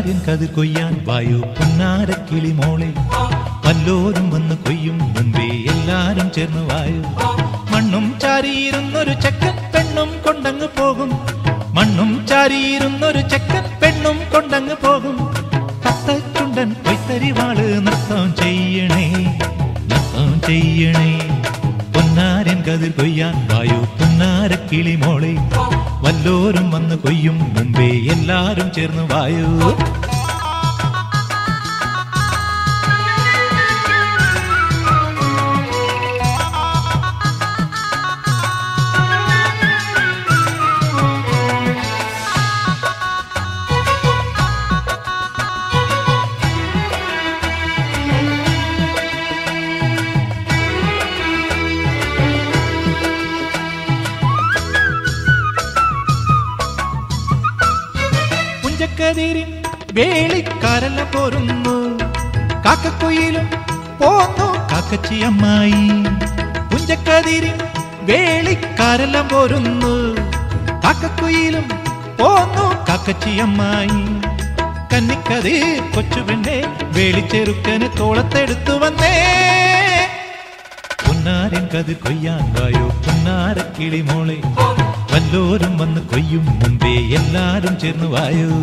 പൊന്നാര്യൻ കതിർ കൊയ്യാൻ വായു പൊന്നാരക്കിളി മോളെ വല്ലോരും വന്ന് കൊയ്യും മുമ്പേ എല്ലാരും ചേർന്ന് വായു മണ്ണും ചാരിയിരുന്നൊരു ചെക്കൻ പെണ്ണും കൊണ്ടങ്ങ് പോകും മണ്ണും ചാരിയിരുന്നൊരു ചെക്കൻ പെണ്ണും കൊണ്ടങ്ങ് പോകും തത്തച്ചുണ്ടൻ കൊയ്ത്തരിവാള് നൃത്തം ചെയ്യണേ നൃത്തം ചെയ്യണേ പൊന്നാരൻ കതിർ കൊയ്യാൻ വായു പൊന്നാരക്കിളി മോളെ വല്ലോരും വന്ന് കൊയ്യും മുമ്പേ എല്ലാരും ചേർന്ന് വായു പുഞ്ചക്കതിരിൻ വേളിക്കാരല്ല പോരുന്നു കാക്കക്കുയിലും പോന്നു കാക്കച്ചിയമ്മായി പുഞ്ചക്കതിരിൻ വേളിക്കാരെല്ലാം പോരുന്നു കാക്കക്കുയിലും പോന്നു കാക്കച്ചിയമ്മായി കന്നിക്കതി കൊച്ചുപെണ്ണെ വേളിച്ചെറുക്കന് തോളത്തെടുത്തു വന്നേ പൊന്നാരൻ കതിർ കൊയ്യാൻ വായോ പൊന്നാര കിളിമോളെ വല്ലോരും വന്ന് കൊയ്യും മുമ്പേ എല്ലാരും ചേർന്ന് വായോ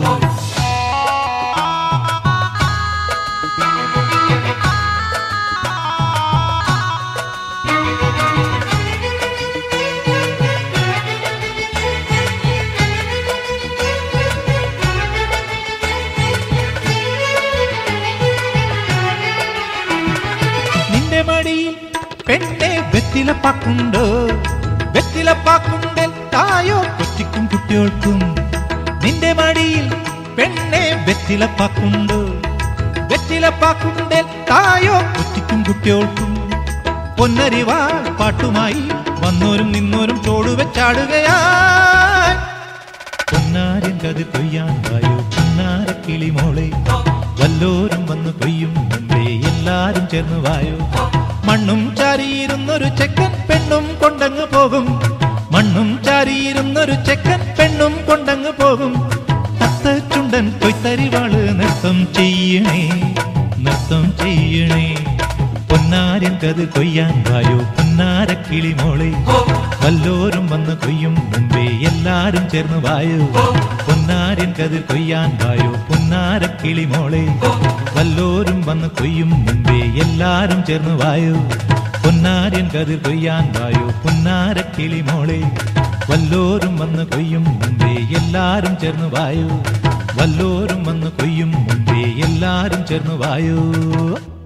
നിന്റെ മടിയിൽ പെണ്ണെ വെറ്റിലപ്പാക്കുണ്ടോ വെറ്റിലപ്പാക്കുണ്ടൽ തായോ കൊച്ചിക്കും കുട്ടികൾക്കും നിന്റെ മടിയിൽ പെണ്ണെ വെറ്റിലപ്പാക്കുണ്ടോ വെറ്റിലപ്പാക്കുണ്ടൽ തായോ കൊച്ചിക്കും കുട്ടികൾക്കും പൊന്നരിവാ പാട്ടുമായി വന്നോരും നിന്നോരും ചോട് വെച്ചാടുകയായി പൊന്നാരൻ കത് കൊയ്യാൻ വായോ പൊന്നാര കിളിമോളെ വല്ലോരും വന്ന് കൊയ്യും മുമ്പേ എല്ലാരും ചേർന്ന് വായോ മണ്ണും ചാരിയിരുന്നൊരു ചെക്കൻ പെണ്ണും കൊണ്ടങ്ങ് പോകും മണ്ണും ചാരിയിരുന്നൊരു ചെക്കൻ പെണ്ണും കൊണ്ടങ്ങ് പോകും തത്ത ചുണ്ടൻ കൊയ്ത്തരിവാള് നൃത്തം ചെയ്യണേ നൃത്തം ചെയ്യണേ പൊന്നാരൻ കത് കൊയ്യാൻ വായോ പൊന്നാര കിളിമോളെ വല്ലോരും വന്ന് കൊയ്യും മുമ്പേ എല്ലാരും ചേർന്ന് വായോ പൊന്നാരൻ കതിർ കൊയ്യാൻ വായോ പൊന്നാര കിളിമോളെ വല്ലോരും വന്ന് കൊയ്യും മുമ്പേ എല്ലാരും ചേർന്ന് വായോ പൊന്നാരൻ കതിർ കൊയ്യാൻ വായോ പൊന്നാര കിളിമോളെ വല്ലോരും വന്ന് കൊയ്യും മുമ്പേ എല്ലാരും ചേർന്ന് വായോ വല്ലോരും വന്ന് കൊയ്യും മുമ്പേ എല്ലാരും ചേർന്ന് വായോ